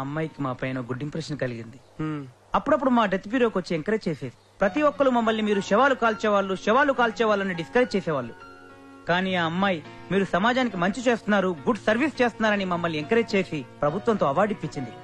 అమ్మాయికి మా పైన గుడ్ ఇంప్రెషన్ కలిగింది హ్మ్. అప్పుడప్పుడు మా డెత్ బ్యూరోకి వచ్చి ఎంకరేజ్ చేసేది ప్రతి ఒక్కరు మమ్మల్ని మీరు శవాలు కాల్చేవాళ్ళు శవాలు కాల్చేవాళ్ళని డిస్కరేజ్ చేసేవాళ్ళు కానీ ఆ అమ్మాయి మీరు సమాజానికి మంచి చేస్తున్నారు గుడ్ సర్వీస్ చేస్తున్నారని మమ్మల్ని ఎంకరేజ్ చేసి ప్రభుత్వంతో అవార్డు ఇప్పించింది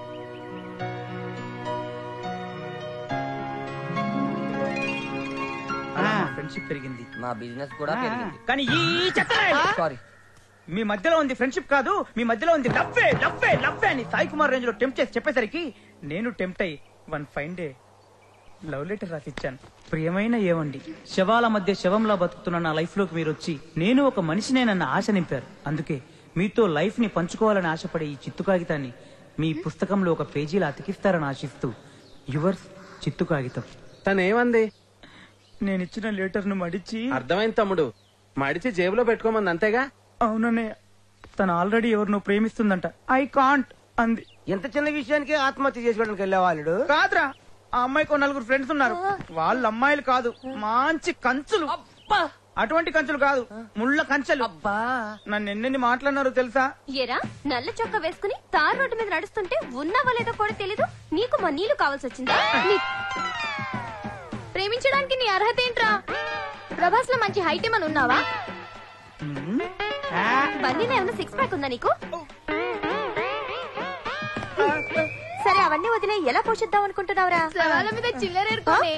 ఫ్రెండ్షిప్ పెరిగింది నా బిజినెస్ కూడా పెరిగింది కానీ ఈ చెత్త సారీ మీ మధ్యలో ఉంది ఫ్రెండ్షిప్ కాదు మీ మధ్యలో ఉంది లవ్వే లవ్వే లవ్వే అని సాయి కుమార్ రేంజ్ లో టెంప్ట్ చేసి చెప్పేసరికి నేను టెంప్ట్ అయ్యి one fine day love letter రాసిచ్చాను ప్రియమైన ఏవండి శవాల మధ్య శవంలా బతుకుతున్న నా లైఫ్ లోకి మీరు వచ్చి నేను ఒక మనిషినేనన్న ఆశ నింపారు అందుకే మీతో లైఫ్ ని పంచుకోవాలని ఆశపడే ఈ చిత్తు కాగితాన్ని మీ పుస్తకంలో ఒక పేజీలా అతికిస్తారని ఆశిస్తూ యువర్స్ చిత్తు కాగితం తను ఏమంది నేను ఇచ్చిన లెటర్ ను మడిచి అర్థమైంది తమ్ముడు మడిచి జేబులో పెట్టుకోమంది అంతేగా అవునన్నయ్య తను ఆల్రెడీ ఎవరినో ప్రేమిస్తుందంట ఐ కాంట్ అంది ఇంత చిన్న విషయానికి ఆత్మహత్య చేసుకోవడానికి వెళ్ళేవాళ్ళు కాదురా ఆ అమ్మాయికి ఓ నలుగురు ఫ్రెండ్స్ ఉన్నారు వాళ్ళ అమ్మాయిలు కాదు మంచి కంచులు అటువంటి కంచులు కాదు ముళ్ళ కంచెలు నన్ను ఎన్నెన్ని మాట్లాడినారో తెలుసా ఎరా నల్ల చొక్క వేసుకుని తార్ రోడ్డు మీద నడుస్తుంటే ఉన్నావా లేదో కూడా తెలీదు నీకు మా నీళ్లు కావాల్సి వచ్చిందా నీ- ప్రేమించడానికి నీ అర్హత ఏంట్రా ప్రభాస్ లో మంచి హైట్ ఏమని ఉన్నావా బండిలో ఏమైనా సిక్స్ ప్యాక్ ఉందా నీకు సరే అవన్నీ వదిలే ఎలా పోషిద్దాం అనుకుంటున్నావురా సవాల మీద చిల్లరేరుకోనే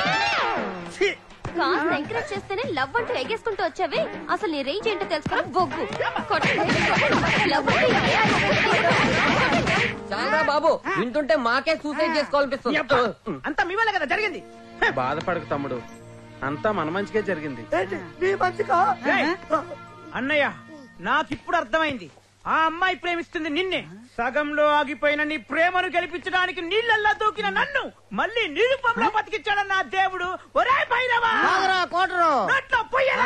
కాస్త ఎంకరేజ్ చేస్తేనే లవ్ అంటూ ఎగేసుకుంటూ వచ్చావే అసలు నీ రేంజ్ ఏంటో తెలుసుకోరా బొగ్గు కొట్టండి. లవ్ అంటే ఇదే. చాలా బాబు వింటుంటే మాకే సూసైడ్ చేసుకోవాలనిపిస్తుంది అంతా మీ వల్ల కదా జరిగింది బాధపడకు తమ్ముడు అంతా మన మంచిగా జరిగింది ఏయ్, అన్నయ్య నాకిప్పుడు అర్థమైంది ఆ అమ్మాయి ప్రేమిస్తుంది నిన్నే సగంలో ఆగిపోయిన నీ ప్రేమను గెలిపించడానికి నీళ్ళల్లో దూకిన నన్ను మళ్ళీ నిరుపంలో బతికించాడన్న ఆ దేవుడు ఒరే భైరవా కోటరు నోట్లో పొయ్యరా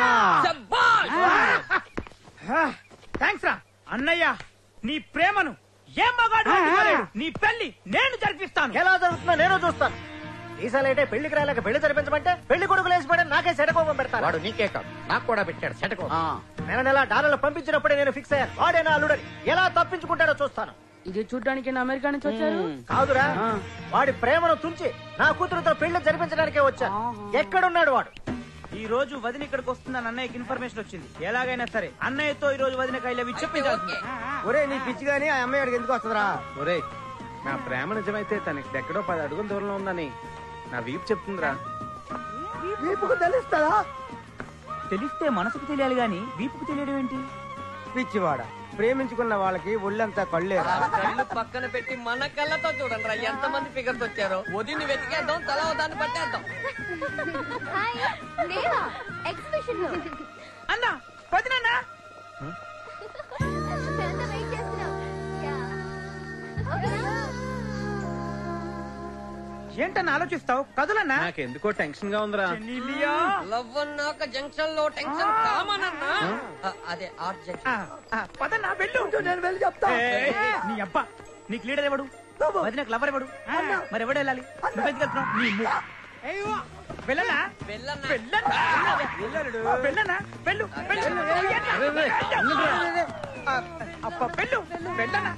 థ్యాంక్స్ రా అన్నయ్య నీ ప్రేమను ఏ మగాడు ఆపుకోలేడు. నీ పెళ్లి నేను జరిపిస్తాను ఎలా జరుగుతుందో నేను చూస్తాను ఈసారి పెళ్లికి రాలేక పెళ్లి జరిపించమంటే పెళ్లి కొడుకు లేచిపోయాడు నాకే శటకోపం పెడతాను వాడు నీకే కాదు నాకు కూడా పెట్టాడు శటకో నెల నెల డాలర్లు పంపించినప్పుడే నేను ఫిక్స్ అయ్యాను వాడే నా అల్లుడని ఎలా తప్పించుకుంటాడో చూస్తాను ఇది చూడ్డానికి ఈయన అమెరికా నుంచి వచ్చారు కాదురా వాడి ప్రేమను తుంచి నా కూతురుతో పెళ్లి జరిపించడానికే వచ్చా ఎక్కడున్నాడు వాడు ఈ రోజు వదిన ఇక్కడికి వస్తుందని అన్నయ్యకి ఇన్ఫర్మేషన్ వచ్చింది ఎలాగైనా సరే అన్నయ్యతో ఈ రోజు వదిన కైలవి చెప్పించాల్సింది ఒరే నీ పిచ్చి గానీ ఆ అమ్మాయి అడిగి ఎందుకు వస్తుందిరా ఒరేయ్ నా ప్రేమ నిజమైతే తనకి ఎక్కడో పది అడుగుల దూరంలో ఉందని నా వీపు చెప్తుందిరా వీపుకు తెలుస్తుందా తెలిస్తే మనసుకు తెలియాలి గాని వీపుకు తెలియడం ఏంటి పిచ్చివాడ ప్రేమించుకున్న వాళ్ళకి ఒళ్ళంతా కళ్ళేరా కళ్ళు పక్కన పెట్టి మన కళ్ళతో చూడండి రా ఎంత మంది ఫిగర్స్ వచ్చారో వదిని వెతికేద్దాం తల దాన్ని పట్టేద్దాం హాయ్ లేవా ఎగ్జిబిషన్ లో అన్నా వదినన్నా ఎంత వెయిట్ చేస్తున్నావు యా. ఓకేనా? ఏంటన్నా ఆలోచిస్తావు కదులన్నా నాకెందుకో టెన్షన్ గా ఉందిరా చెన్నీలియా. లవ్ అన్నాక జంక్షన్ లో టెన్షన్ కామన్ అన్నా ఆ, అదే ఆర్ట్ ఆ, జంక్షన్ ఆ, పదన్నా వెళ్ళు నేను వెళ్ళి చెప్తా ఏయ్, నీ అబ్బా నీకు లీడర్ ఎవడు వదినకు లవర్ ఎవడు మరి ఎవడు వెళ్ళాలి నువ్వెందుకు వెళ్తున్నావు నీ ము- అయ్యో, వెళ్ళనా వెళ్ళన్నా వెళ్ళనా ఆ, వెళ్ళనా వెళ్ళు వెళ్ళు. ఆ, అబ్బా వెళ్ళు వెళ్ళనా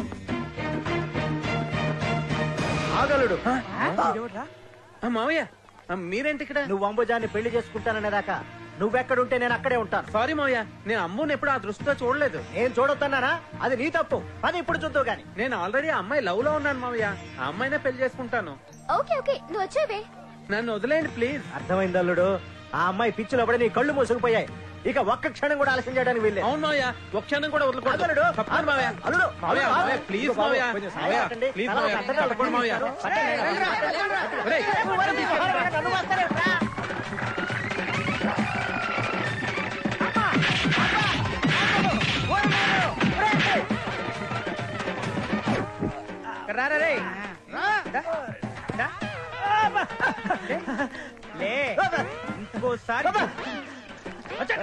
ఆగలుడు ఇదెవడ్రా? ఆ, మావయ్య ఆ, మీరేంటి ఇక్కడ నువ్వు అంబుజాన్ని పెళ్లి చేసుకుంటాననేదాకా నువ్వెక్కడుంటే నేను అక్కడే ఉంటాను సారీ మావయ్య నేను అమ్ముని ఎప్పుడు ఆ దృష్టితో చూడలేదు నేను చూడొద్దన్నానా అది నీ తప్పు అది ఇప్పుడు చూద్దావు గాని నేను ఆల్రెడీ ఆ అమ్మాయి లవ్ లో ఉన్నాను మావయ్య ఆ అమ్మాయినే పెళ్లి చేసుకుంటాను ఓకే ఓకే నువ్వు వచ్చేవే నన్ను వదిలేయండి ప్లీజ్ అర్థమైంది అల్లుడు ఆ అమ్మాయి పిచ్చిలో పడి నీ కళ్ళు మూసుకుపోయాయి ఇక ఒక్క క్షణం కూడా ఆలస్యం చేయడానికి వీల్లేదు అవును మావయ్య ఒక క్షణం కూడా వదలకూడదు అల్లుడు తప్పకుండా మావయ్య అల్లుడు మావయ్య, అల్లుడు, మావయ్య, ప్లీజ్ ఇదిగో మావయ్య. కొంచెం సాయం మావయ్య, పట్టండి. ప్లీజ్ తర్వాత మావయ్య. అర్థంగా తప్పకుండా మావయ్య. పట్టండి. ఒరేయ్, నన్ను వస్తారేట్రా? రారా రే దా, దా. లే ఇంకోసారి వచ్చాడా?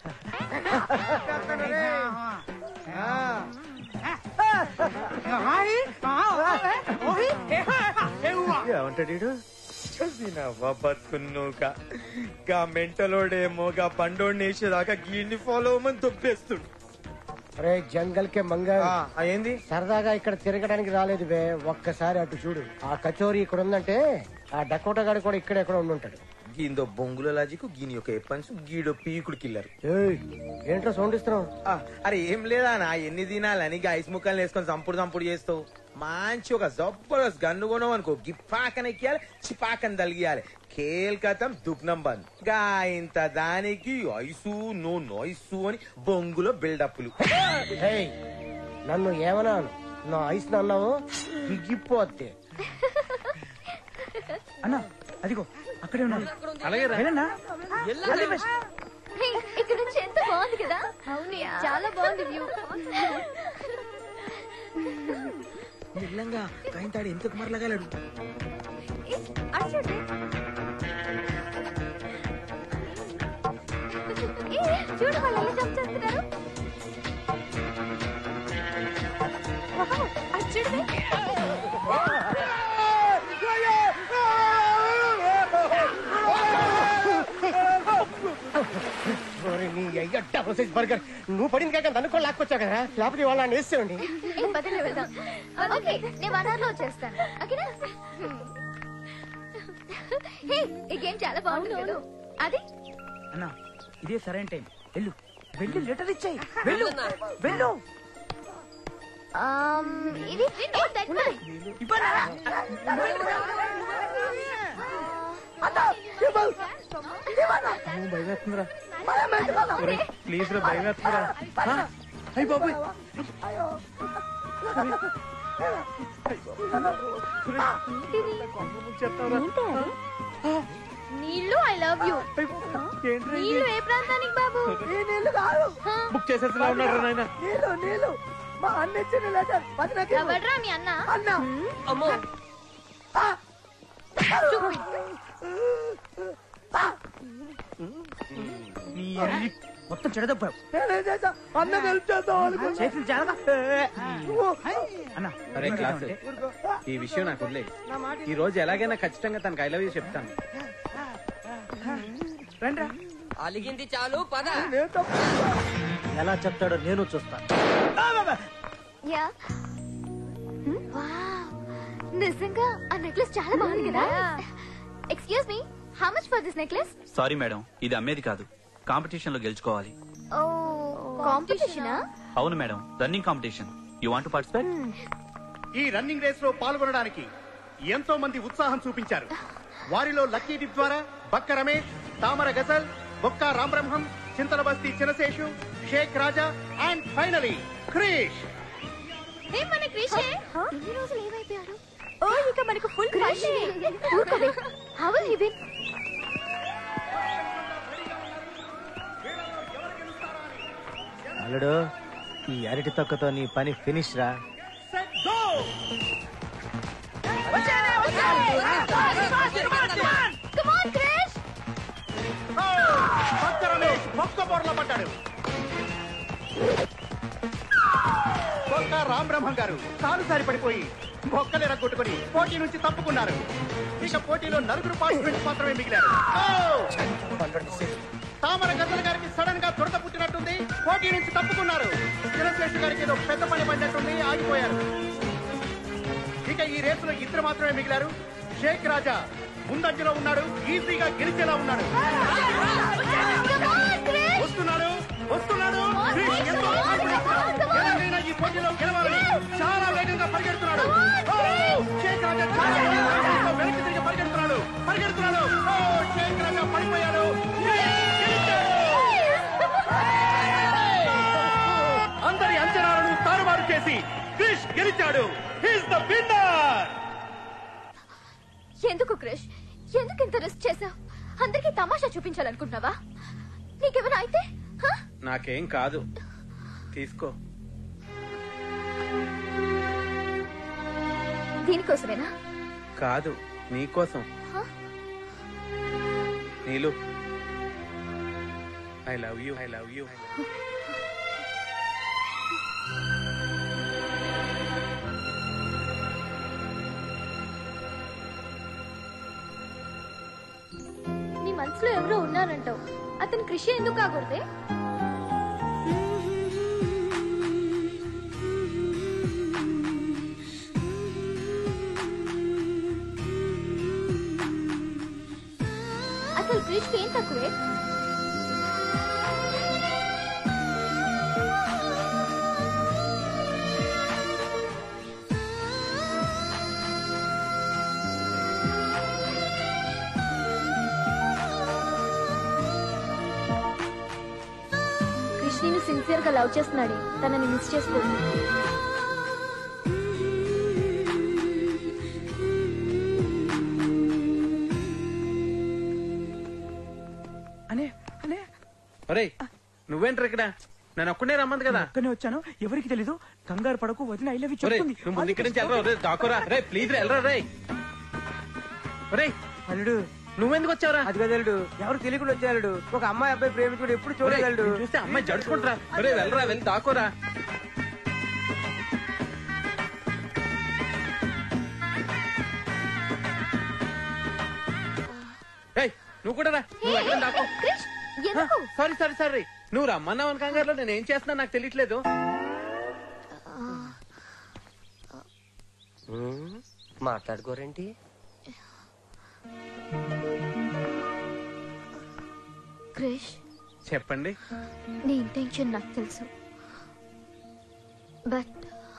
ఏమంటాడు ఈడు? చదివినవ్వ బతుకున్నోక గా మెంటలోడేమో గా బండోడిని వేసేదాకా గీడిని ఫాలో అవ్వమని తొప్పేస్తుడు రే జంగల్ కే మంగ ఆ, ఆ, ఏంది సరదాగా ఇక్కడ తిరగడానికి రాలేదు బే ఒక్కసారి అటు చూడు ఆ కచోరీ ఇక్కడ ఉందంటే ఆ డకోటా గాడు కూడా ఇక్కడ ఎక్కడ ఉండుంటాడు గీందో బొంగుల లాజిక్ గీని యొక్క ఎప్పన్స్ గీడో పీకుడు కిల్లరు ఏయ్, ఏంట్రా సౌండ్ ఇస్తున్నావు ఆ, అరే ఏం లేదా నా ఎన్ని దినాలని ఐస్ ముక్కలు వేసుకొని చంపుడు చంపుడు చేస్తావు మంచి ఒక జబర్దస్త్ గన్ను కొనవు అనుకో గిప్పాకన ఎక్కియాలి చిపాకన తలిగియాలి కేల్కతం దుగ్నం బంద్ గా ఇంత దానికి ఐసు నో నోయిసు అని బొంగులో బిల్డప్లు ఏయ్, నన్ను ఏమన్నాను నా ఐస్ అన్నావు దిగిపోద్ది అన్నా అదిగో అక్కడే ఉన్నాడు అలాగే రా. వెళ్ళన్నా ఎల్లా హే, ఇక్కడ నుంచి ఎంత బాగుంది కదా అవును చాలా బాగుంది వ్యూ నిల్లంగా కాయింతాడు ఎందుకు మరలగలడు చూడు వాళ్ళు ఎలా జంప్ చేస్తున్నారు వావ్, అది చూడవే. ఓరి నీ అయ్య డబుల్ సైజ్ బర్గర్ నువ్వు పడింది కాక నన్ను కూడా లాక్కొచ్చావు కదా లేకపోతే వాళ్ళ వేసేవండి ఏ, పదండి వెళ్దాం ఓకే నేను వన్ అవర్ లో వచ్చేస్తాను ఓకేనా హే, ఈ గేమ్ చాలా బాగుంది కదా అది అన్నా ఇదే సరైన టైం వెళ్ళు వెళ్ళి లెటర్ ఇచ్చాయి వెళ్ళు వెళ్ళు ఆమ్, ఇది ఏ, తక్కువ. ఇవ్వనా భయమేస్తుందిరా ప్లీజ్ రా భయమేస్తుందిరా అయ్యి బాబు నీళ్ళు ఐ లవ్ యూ నీళ్ళు ఏ ప్రాంతానికి బాబు బుక్ చేసేస్తున్నా ఉన్నాడు నాయన ఎవడ్రా మీ అన్న అమ్మో నీ ఎర్రి మొత్తం చెడదప్పావు చేతులు జాగ్రత్త అన్న అరే క్లాస్ ఈ విషయం నాకు వదిలే ఈ రోజు ఎలాగైనా ఖచ్చితంగా తనకు ఐ లవ్ యూ చెప్తాను రండి అలిగింది చాలు పద ఎలా చెప్తాడో నేను చూస్తాను యా వావ్ నిజంగా ఆ నెక్లెస్ చాలా బాగుంది కదా excuse me how much for this necklace sorry madam ఇది అమ్మేది కాదు కాంపిటీషన్ లో గెలుచుకోవాలి ఓ కాంపిటీషనా అవును madam running competition you want participate ఈ రన్నింగ్ రేస్ లో పాల్గొనడానికి ఎంతో మంది ఉత్సాహం చూపించారు వారిలో లక్కీ డిప్ ద్వారా బక్క రమేష్ తామర గజల్ బొక్క Ramabrahmam Chintalabasti Chinaseshu Sheikh Raja and finally Krish hey మన క్రిషే ఇన్ని రోజులు ఏమైపోయారు ఓ ఇక మనకు ఫుల్ క్రష్ ఊరుకోవే హౌ విల్ హి విన్ అల్లుడు ఈ అరటి తొక్కతో నీ పని ఫినిష్ రా కమ్ ఆన్ క్రిష్ బక్క రమేష్ బొక్క బోర్ల పడ్డాడు బొక్క రామబ్రహ్మం గారు కాలు సారి పడిపోయి బొక్కలు ఎరగొట్టుకుని పోటీ నుంచి తప్పుకున్నారు ఇక పోటీలో నలుగురు పార్టిసిపెంట్స్ మాత్రమే మిగిలారు ఓ! తామర గద్దల గారికి సడన్ గా దురద పుట్టినట్టుంది పోటీ నుంచి తప్పుకున్నారు చిరశేషు గారికి ఏదో పెద్ద పని పడినట్టుంది ఆగిపోయారు ఇక ఈ రేసులో ఇద్దరు మాత్రమే మిగిలారు షేక్ రాజా ముందంజలో ఉన్నాడు ఈజీగా గెలిచేలా ఉన్నాడు వస్తున్నాడు వస్తున్నాడు క్రిష్ ఎంతో confidence గా ఎలాగైనా ఈ పోటీలో గెలవాలని చాలా వేగంగా పరిగెడుతున్నాడు ఓ! షేక్ రాజా చాలా వేగంగా వెనక్కి తిరిగి పరిగెడుతున్నాడు పరిగెడుతున్నాడు ఓ! షేక్ రాజా పడిపోయాడు క్రిష్ గెలిచాడు! అందరి అంచనాలను తారుమారు చేసి క్రిష్ గెలిచాడు హీస్ ద విన్నర్ ఎందుకు క్రిష్ ఎందుకు ఇంత రిస్క్ చేసావు అందరికీ తమాషా చూపించాలనుకుంటున్నావా నీకేమైనా అయితే హ? నాకేం కాదు తీసుకో దీనికోసమేనా కాదు నీకోసం హ? Neelu I love you I love you నీ మనసులో ఎవరో ఉన్నారంటావు అతను కృషి ఎందుకు కాకూడదే తక్కువే కృష్ణని సిన్సియర్ గా లవ్ చేస్తున్నాడే తనని మిస్ చేసుకోండి అనే అనే ఒరేయ్ నువ్వేంటర్ ఇక్కడ నేను ఒక్కడే రమ్మంది కదా ఒక్కనే వచ్చాను ఎవరికి తెలీదు కంగారు పడకు వదిన ఐ లవ్ యూ ఒరేయ్ చెప్తుంది నువ్వు ముందు ఇక్కడి నుంచి వెళ్ళరా రే దాకోరా రే ప్లీజ్ రా వెళ్ళరా రే ఒరేయ్ అల్లుడు నువ్వెందుకు వచ్చావురా అది కదలుడు ఎవరు తెలియకుండా వచ్చాడు ఒక అమ్మాయి అబ్బాయి ప్రేమించుకుంటే ఎప్పుడు ఒరేయ్, చూడగలడు నిన్ను చూస్తే అమ్మాయి జడుచుకుంటారా ఒరే వెళ్ళరా వెళ్ళి దాకోరా ఏయ్ నువ్వు కూడా రా నువ్వు ఎక్కడ దాకో క్రిష్ ఎందుకు సారీ సారీ సారీ నువ్వు రమ్మన్నావు అని కంగారులో నేను ఏం చేస్తున్నా నాకు తెలియట్లేదు మాట్లాడుకోరేంటి క్రిష్ చెప్పండి నీ ఇంటెన్షన్ నాకు తెలుసు బట్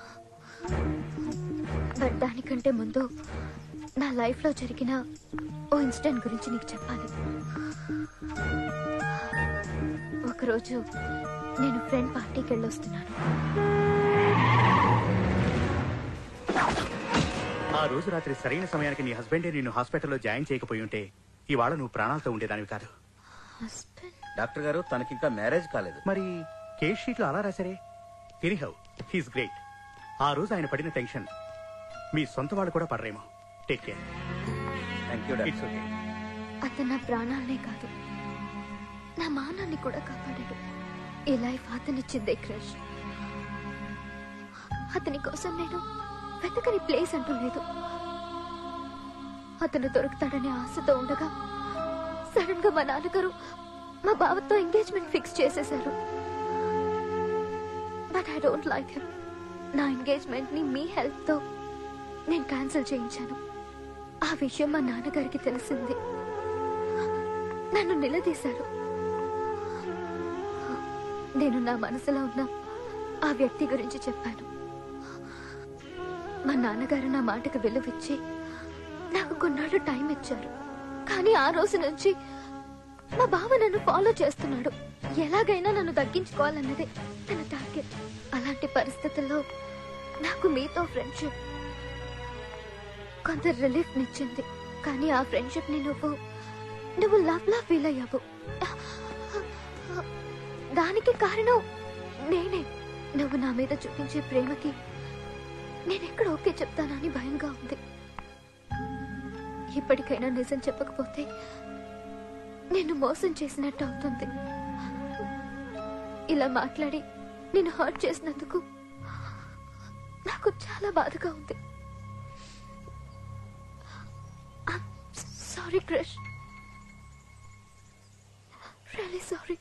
బట్ దానికంటే ముందు నా లైఫ్ లో జరిగిన ఓ ఇన్సిడెంట్ గురించి నీకు చెప్పాలి ఒకరోజు నేను ఫ్రెండ్ పార్టీకి వెళ్ళొస్తున్నాను ఆ రోజు రాత్రి సరైన సమయానికి నీ హస్బెండే నిన్ను హాస్పిటల్లో జాయిన్ చేయకపోయి ఉంటే ఇవాళ నువ్వు ప్రాణాలతో ఉండేదానివి కాదు హస్బెండ్ డాక్టర్ గారు తనకింకా మ్యారేజ్ కాలేదు మరి కేస్ షీట్ లో అలా రాశారే ఎనీహౌ హీస్ గ్రేట్ ఆ రోజు ఆయన పడిన టెన్షన్ మీ సొంత వాళ్ళు కూడా పడరేమో take care thank you it's okay అతను నా ప్రాణాలనే కాదు నా మానాన్ని కూడా కాపాడాడు ఈ లైఫ్ అతనిచ్చిందే క్రష్ అతని కోసం నేను వెతకని ప్లేస్ అంటూ లేదు అతను దొరుకుతాడనే ఆశతో ఉండగా సడన్ గా మా నాన్నగారు మా బావతో ఎంగేజ్మెంట్ ఫిక్స్ చేసేశారు but I don't like him నా ఎంగేజ్మెంట్ ని మీ హెల్ప్ తో నేను క్యాన్సిల్ చేయించాను ఆ విషయం మా నాన్నగారికి తెలిసింది నన్ను నిలదీశారు నేను నా మనసులో ఉన్న ఆ వ్యక్తి గురించి చెప్పాను మా నాన్నగారు నా మాటకు విలువిచ్చి నాకు కొన్నాళ్ళు టైం ఇచ్చారు కానీ ఆ రోజు నుంచి మా బావ నన్ను ఫాలో చేస్తున్నాడు ఎలాగైనా నన్ను తగ్గించుకోవాలన్నదే తన టార్గెట్ అలాంటి పరిస్థితుల్లో నాకు మీతో ఫ్రెండ్షిప్ కొంత రిలీఫ్ నిచ్చింది కానీ ఆ ఫ్రెండ్షిప్ ని నువ్వు నువ్వు లవ్ లా ఫీల్ అయ్యావు దానికి కారణం నేనే నువ్వు నా మీద చూపించే ప్రేమకి నేనెక్కడ ఓకే చెప్తానని భయంగా ఉంది ఇప్పటికైనా నిజం చెప్పకపోతే నిన్ను మోసం చేసినట్టు అవుతుంది ఇలా మాట్లాడి నిన్ను హర్ట్ చేసినందుకు నాకు చాలా బాధగా ఉంది సారీ క్రిష్ రియలీ సారీ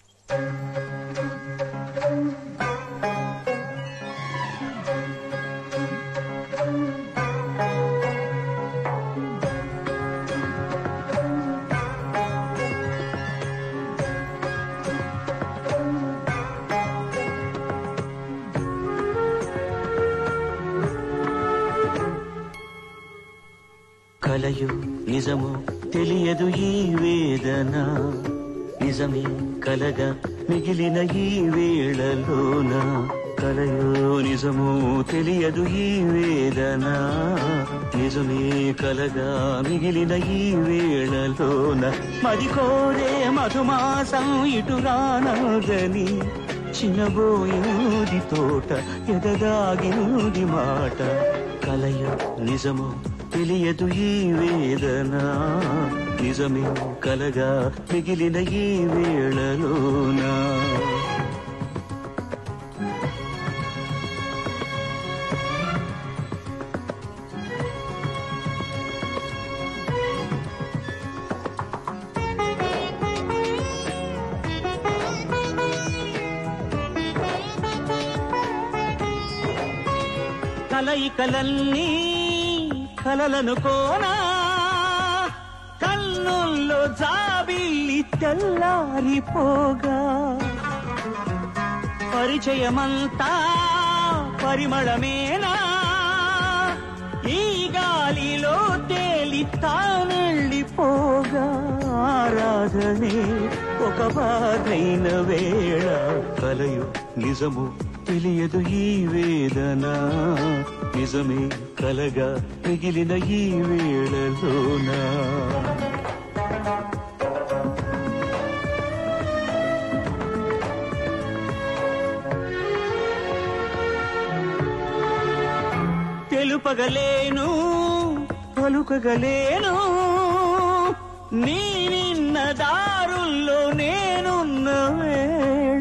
కలయు నిజము తెలియదు ఈ వేదన నిజమే కలగా మిగిలిన ఈ వేళలోన కలయు నిజము తెలియదు ఈ వేదన నిజమే కలగా మిగిలిన ఈ వేళలోన మది కోరే మధుమాసం ఇటురానదని చిన్నబోయింది తోట ఎదగాగింది మాట కలయు నిజము తెలియదు ఈ వేదన నిజమే కలగా మిగిలిన ఈ వేళలోనా కలయికలన్నీ కలలను కోనా కన్నుల్లో జాబిల్లి తెల్లారిపోగా పరిచయమంతా పరిమళమేనా ఈ గాలిలో తేలి తానెళ్ళిపోగా ఆరాధనే ఒక బాధైన వేళ కలయు నిజము తెలియదు ఈ వేదన నిజమే కలగా మిగిలిన ఈ వేళలోనా తెలుపగలేను పలుకగలేను నీ నిన్న దారుల్లో నేనున్న వేళ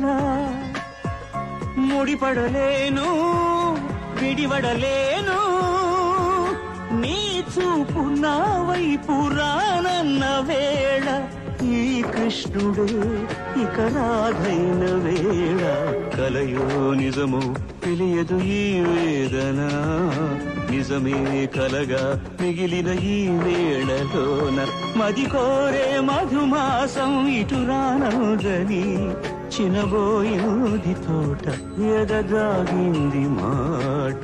ముడిపడలేను విడివడలేను నీ చూపు నా వైపు రానన్న వేళ ఈ కృష్ణుడే ఇక రాధైన వేళ కలయో నిజము తెలియదు ఈ వేదన నిజమే కలగా మిగిలిన ఈ వేళలోన మది కోరే మధుమాసం ఇటు రానదని చినబోయింది తోట ఎదగాగింది మాట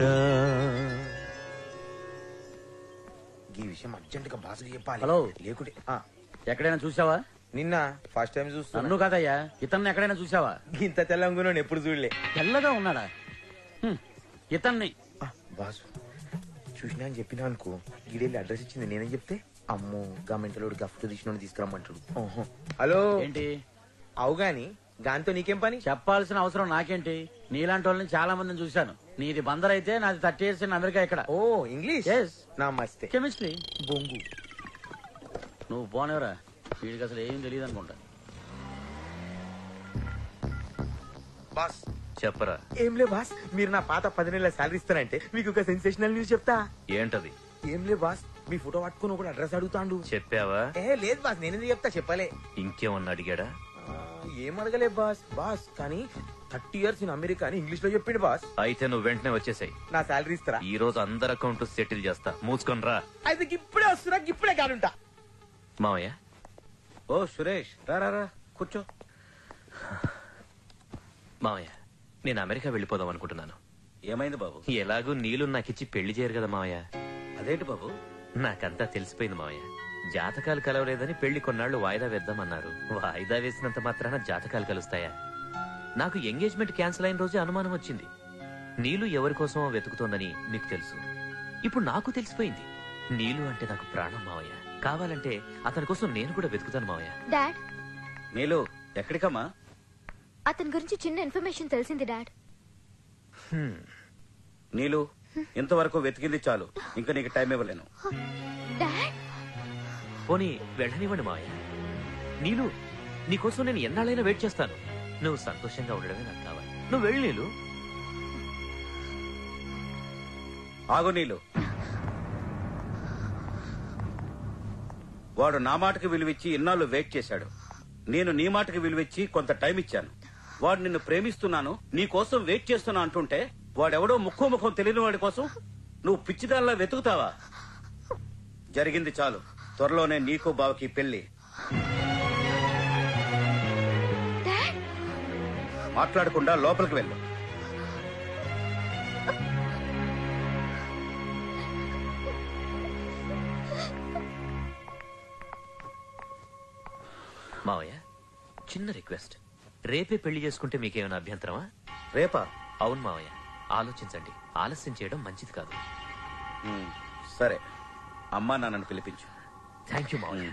ఈ విషయం అర్జెంట్ గా బాసుకు చెప్పాలి హలో. లేకుంటే ఆ, ఎక్కడైనా చూసావా నిన్న ఫస్ట్ టైం చూస్తున్నా నన్ను కాదయ్యా ఇతన్ని ఎక్కడైనా చూసావా ఇంత తెలంగాణ ఎప్పుడు చూడలే తెల్లగా ఉన్నాడా హ్మ్. ఇతన్ని ఆ, బాసు చూసినా అని చెప్పినా అనుకో గీడెళ్ళి అడ్రస్ ఇచ్చింది నేనేం చెప్తే అమ్మో గమెంటలోడు గఫ్ట్ తీసిన తీసుకురమ్మంటాడు ఓహో హలో ఏంటి అవు గాని గాంతో నీకేం పని చెప్పాల్సిన అవసరం నాకేంటి నీలాంటి వాళ్ళని చాలా మందిని చూశాను నీది బందర్ అయితే నాది థర్టీ ఇయర్స్ ఇన్ అమెరికా ఇక్కడ ఓ ఇంగ్లీష్ ఎస్ నమస్తే కెమిస్ట్రీ బొంగు నువ్వు పోనేవరా వీడికి అసలు ఏం తెలియదు అనుకుంటా బాస్ చెప్పరా ఏం లే బాస్ మీరు నా పాత పది నెలల శాలరీ ఇస్తారంటే మీకు ఒక సెన్సేషనల్ న్యూస్ చెప్తా ఏంటది ఏం లే బాస్ మీ ఫోటో పట్టుకుని ఒకటి అడ్రస్ అడుగుతాండు చెప్పావా ఏ లేదు బాస్ నేనేది చెప్తా చెప్పలే ఇంకేమన్నా అడిగాడా ఆ, ఏం అడగలే బాస్ బాస్ కానీ థర్టీ ఇయర్స్ ఇన్ అమెరికా అని ఇంగ్లీష్ లో చెప్పిండు బాస్ అయితే నువ్వు వెంటనే వచ్చేసాయి నా శాలరీ ఇస్తారా ఈ రోజు అందరి అకౌంట్ సెటిల్ చేస్తా మూసుకొని రా అయితే ఇప్పుడే వస్తున్నా ఇప్పుడే కాడుంటా మావయ్య ఓ సురేష్ రా రా రా కూర్చో మావయ్య నేను అమెరికా వెళ్ళిపోదాం అనుకుంటున్నాను ఏమైంది బాబు ఎలాగూ నీళ్ళు నాకిచ్చి పెళ్లి చేయరు కదా మావయ్య అదేంటి బాబు నాకంతా తెలిసిపోయింది మావయ్య జాతకాలు కలవలేదని పెళ్లి కొన్నాళ్లు వాయిదా వేద్దామన్నారు వాయిదా వేసినంత మాత్రాన జాతకాలు కలుస్తాయా నాకు ఎంగేజ్మెంట్ క్యాన్సిల్ అయిన రోజే అనుమానం వచ్చింది నీలు ఎవరి కోసమో వెతుకుతోందని మీకు తెలుసు ఇప్పుడు నాకు తెలిసిపోయింది నీలు అంటే నాకు ప్రాణం మావయ్య కావాలంటే అతని కోసం నేను కూడా వెతుకుతాను మావయ్య డాడ్ నీలు ఎక్కడికమ్మా అతని గురించి చిన్న ఇన్ఫర్మేషన్ తెలిసింది డాడ్ నీలు ఇంతవరకు వెతికింది చాలు ఇంకా నీకు టైం ఇవ్వలేను డాడ్ పోనీ వెళ్ళనివ్వండి మావయ్య నీలు నీకోసం నేను ఎన్నాళ్ళైనా వెయిట్ చేస్తాను నువ్వు సంతోషంగా ఉండడమే నాకు కావాలి నువ్వు వెళ్ళి నీలు ఆగు నీలు వాడు నా మాటకి విలువిచ్చి ఇన్నాళ్ళు వెయిట్ చేశాడు నేను నీ మాటకి విలువిచ్చి కొంత టైం ఇచ్చాను వాడు నిన్ను ప్రేమిస్తున్నాను నీ కోసం వెయిట్ చేస్తున్నా అంటుంటే వాడెవడో ముఖో ముఖం తెలియని వాడి కోసం నువ్వు పిచ్చిదాల్లా వెతుకుతావా జరిగింది చాలు త్వరలోనే నీకు బావకి పెళ్లి మాట్లాడకుండా లోపలికి వెళ్ళు మావయ్య చిన్న రిక్వెస్ట్ రేపే పెళ్లి చేసుకుంటే మీకేమైనా అభ్యంతరమా రేపా అవును మావయ్య ఆలోచించండి ఆలస్యం చేయడం మంచిది కాదు ఉమ్, సరే అమ్మా నాన్నని పిలిపించు థ్యాంక్ యూ మావయ్య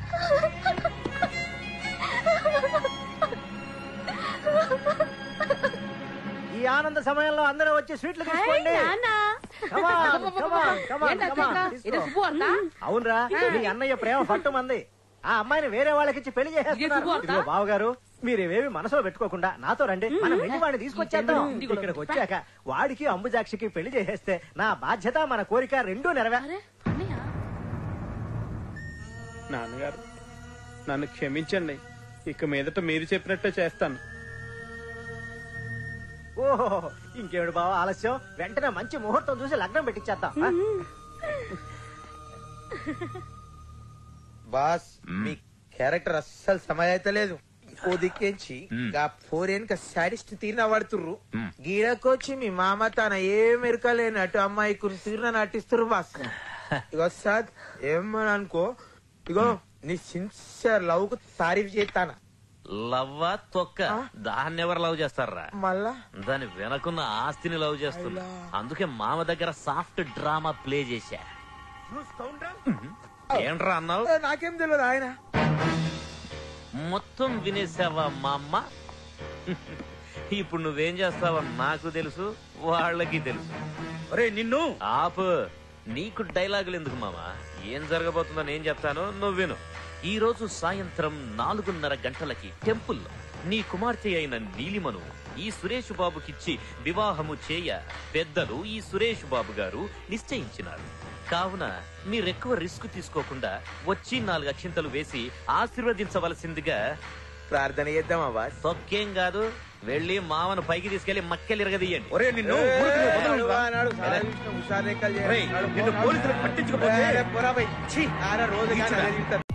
ఈ ఆనంద సమయంలో అందరూ వచ్చి స్వీట్లు తీసుకోండి Come on, come on, come on, come on, తీసుకో. అవునరా మీ అన్నయ్య ప్రేమ పట్టుమంది ఆ అమ్మాయిని వేరే వాళ్ళకిచ్చి పెళ్లి చేసేస్తున్నారు ఇదిగో బావగారు మీరేవేవి మనసులో పెట్టుకోకుండా నాతో రండి మనం వెళ్ళి వాడిని తీసుకొచ్చేద్దాం ఇక్కడికి వచ్చాక వాడికి అంబుజాక్షికి పెళ్లి చేసేస్తే నా బాధ్యత మన కోరిక రెండూ నెరవే నాన్నగారు నన్ను క్షమించండి ఇక మీదట మీరు చెప్పినట్టే చేస్తాను ఓహో ఇంకేమిటి బావ ఆలస్యం వెంటనే మంచి ముహూర్తం చూసి లగ్నం పెట్టించేద్దాం ఆ? బాస్ మీ క్యారెక్టర్ అస్సలు సమయ అయితే లేదు ఓ దిక్కించి మ్. గా ఫోరెన్ క సాడిస్ట్ తీరిన పడుతుర్రు మ్. గీడకొచ్చి మీ మామ తన ఏ మెరకలేనట్టు అమ్మాయి కురి తీరిన నటిస్తుర్రు బాస్ ఇగో సాద్ ఏమని అనుకో ఇగో నీ సిన్సియర్ లవ్ కు తారీఫ్ చేస్తానా లవ్వా తొక్క దాన్ని ఎవరు లవ్ చేస్తారా మళ్ళా దాని వెనకున్న ఆస్తిని లవ్ చేస్తున్నా అందుకే మామ దగ్గర సాఫ్ట్ డ్రామా ప్లే చేశా ఏంట్రా అన్నావు ఏ, నాకేం తెలియదు ఆయన మొత్తం వినేసావా మా అమ్మ ఇప్పుడు నువ్వేం చేస్తావో నాకు తెలుసు వాళ్ళకి తెలుసు ఒరే నిన్ను ఆపు నీకు డైలాగులు ఎందుకు మామా ఏం జరగబోతుందో నేను చెప్తాను నువ్వు విను ఈ రోజు సాయంత్రం నాలుగున్నర గంటలకి టెంపుల్లో నీ కుమార్తె అయిన నీలిమను ఈ సురేష్ బాబుకిచ్చి వివాహము చేయ పెద్దలు ఈ సురేష్ బాబు గారు నిశ్చయించినారు కావున మీరెక్కువ రిస్క్ తీసుకోకుండా వచ్చి నాలుగు అక్షింతలు వేసి ఆశీర్వదించవలసిందిగా ప్రార్థన చేద్దామా బాస్ తొక్కేం కాదు వెళ్ళి మామను పైకి తీసుకెళ్లి మక్కెలిరగదీయండి ఒరే నిన్ను ఏ, ఊరికి నువ్వు వదలను రా. నాడు సారా విష్ణు హుషారు లెక్కలు చేయాలి. రేయ్, నాడు నిన్ను పో, పోలీసులకు నాడు. పట్టించకపోతే- ఏ, పోరా బై. ఛీ, ఆడ రోజు కానీ అదే తింటారు.